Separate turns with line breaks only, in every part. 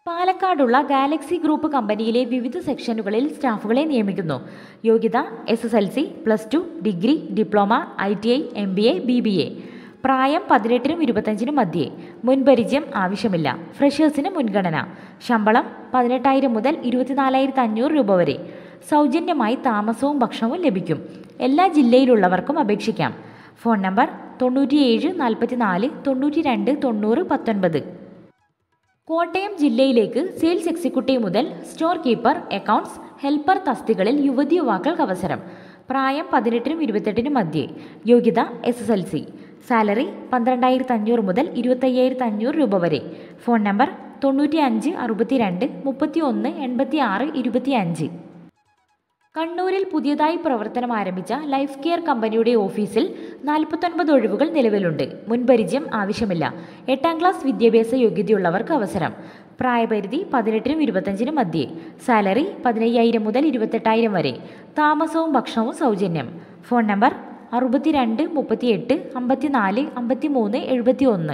പാലക്കാടുള്ള Galaxy group കമ്പനിയിലെ വിവിധ സെക്ഷനുകളിൽ സ്റ്റാഫുകളെ നിയമിക്കുന്നു യോഗ്യത S S L C plus two degree diploma I T I M B A B B A പ്രായം പതിനെട്ടിനും ഇരുപത്തഞ്ചിനും മധ്യേ മുൻപരിചയം ആവശ്യമില്ല ഫ്രഷേഴ്സിന് മുൻഗണന ശമ്പളം പതിനെട്ടായിരം മുതൽ ഇരുപത്തിനാലായിരത്തി അഞ്ഞൂറ് രൂപ വരെ സൗജന്യമായി താമസവും ഭക്ഷണവും ലഭിക്കും എല്ലാ ജില്ലയിലുള്ളവർക്കും അപേക്ഷിക്കാം ഫോൺ നമ്പർ തൊണ്ണൂറ്റിയേഴ് നാൽപ്പത്തിനാല് തൊണ്ണൂറ്റി രണ്ട് തൊണ്ണൂറ് പത്തൊൻപത് കോട്ടയം ജില്ലയിലേക്ക് സെയിൽസ് എക്സിക്യൂട്ടീവ് മുതൽ സ്റ്റോർ കീപ്പർ അക്കൗണ്ട്സ് ഹെൽപ്പർ തസ്തികളിൽ യുവതി യുവാക്കൾക്ക് അവസരം പ്രായം പതിനെട്ടിനും ഇരുപത്തെട്ടിനും മധ്യേ യോഗ്യത S S L C salary പന്ത്രണ്ടായിരത്തി അഞ്ഞൂറ് മുതൽ ഇരുപത്തയ്യായിരത്തി അഞ്ഞൂറ് രൂപ വരെ ഫോൺ നമ്പർ തൊണ്ണൂറ്റി അഞ്ച് അറുപത്തിരണ്ട് മുപ്പത്തി ഒന്ന് എൺപത്തി ആറ് ഇരുപത്തി അഞ്ച് കണ്ണൂരിൽ പുതിയതായി പ്രവർത്തനം ആരംഭിച്ച ലൈഫ് കെയർ കമ്പനിയുടെ ഓഫീസിൽ നാൽപ്പത്തൊൻപത് ഒഴിവുകൾ നിലവിലുണ്ട് മുൻപരിചയം ആവശ്യമില്ല എട്ടാം ക്ലാസ് വിദ്യാഭ്യാസ യോഗ്യതയുള്ളവർക്ക് അവസരം പ്രായപരിധി പതിനെട്ടിനും ഇരുപത്തഞ്ചിനും മധ്യേ സാലറി പതിനയ്യായിരം മുതൽ ഇരുപത്തെട്ടായിരം വരെ താമസവും ഭക്ഷണവും സൗജന്യം ഫോൺ നമ്പർ അറുപത്തിരണ്ട് മുപ്പത്തിയെട്ട് അമ്പത്തിനാല് അമ്പത്തിമൂന്ന് എഴുപത്തി ഒന്ന്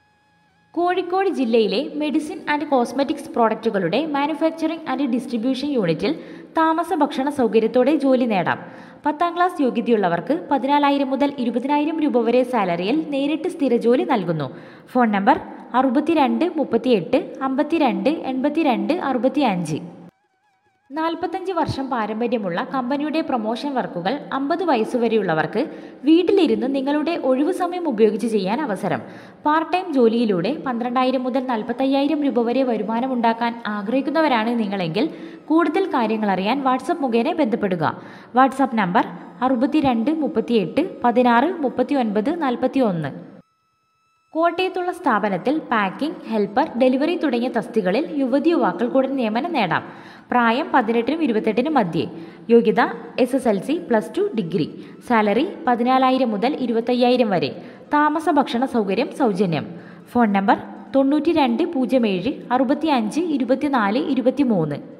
കോഴിക്കോട് ജില്ലയിലെ മെഡിസിൻ ആൻഡ് കോസ്മെറ്റിക്സ് പ്രോഡക്റ്റുകളുടെ മാനുഫാക്ചറിംഗ് ആൻഡ് ഡിസ്ട്രിബ്യൂഷൻ യൂണിറ്റിൽ താമസ ഭക്ഷണ സൗകര്യത്തോടെ ജോലി നേടാം പത്താം ക്ലാസ് യോഗ്യതയുള്ളവർക്ക് പതിനാലായിരം മുതൽ ഇരുപതിനായിരം രൂപ വരെ സാലറിയിൽ നേരിട്ട് സ്ഥിര ജോലി നൽകുന്നു ഫോൺ നമ്പർ അറുപത്തിരണ്ട് മുപ്പത്തിയെട്ട് അമ്പത്തിരണ്ട് എൺപത്തിരണ്ട് അറുപത്തി അഞ്ച് നാൽപ്പത്തഞ്ച് വർഷം പാരമ്പര്യമുള്ള കമ്പനിയുടെ പ്രൊമോഷൻ വർക്കുകൾ അമ്പത് വയസ്സുവരെയുള്ളവർക്ക് വീട്ടിലിരുന്ന് നിങ്ങളുടെ ഒഴിവു സമയം ഉപയോഗിച്ച് ചെയ്യാൻ അവസരം പാർട്ട് ടൈം ജോലിയിലൂടെ പന്ത്രണ്ടായിരം മുതൽ നാൽപ്പത്തയ്യായിരം രൂപ വരെ വരുമാനമുണ്ടാക്കാൻ ആഗ്രഹിക്കുന്നവരാണ് നിങ്ങളെങ്കിൽ കൂടുതൽ കാര്യങ്ങൾ അറിയാൻ വാട്സപ്പ് മുഖേന ബന്ധപ്പെടുക വാട്സാപ്പ് നമ്പർ അറുപത്തിരണ്ട് മുപ്പത്തിയെട്ട് പതിനാറ് മുപ്പത്തി ഒൻപത് നാൽപ്പത്തി ഒന്ന് കോട്ടയത്തുള്ള സ്ഥാപനത്തിൽ പാക്കിംഗ് ഹെൽപ്പർ ഡെലിവറി തുടങ്ങിയ തസ്തികളിൽ യുവതി യുവാക്കൾക്കൂടെ നിയമനം നേടാം പ്രായം പതിനെട്ടിനും ഇരുപത്തെട്ടിനും മധ്യേ യോഗ്യത S S L C plus two degree salary പതിനാലായിരം മുതൽ ഇരുപത്തയ്യായിരം വരെ താമസ ഭക്ഷണ സൗകര്യം സൗജന്യം ഫോൺ നമ്പർ തൊണ്ണൂറ്റി രണ്ട് പൂജ്യം ഏഴ് അറുപത്തി അഞ്ച് ഇരുപത്തിനാല് ഇരുപത്തി മൂന്ന്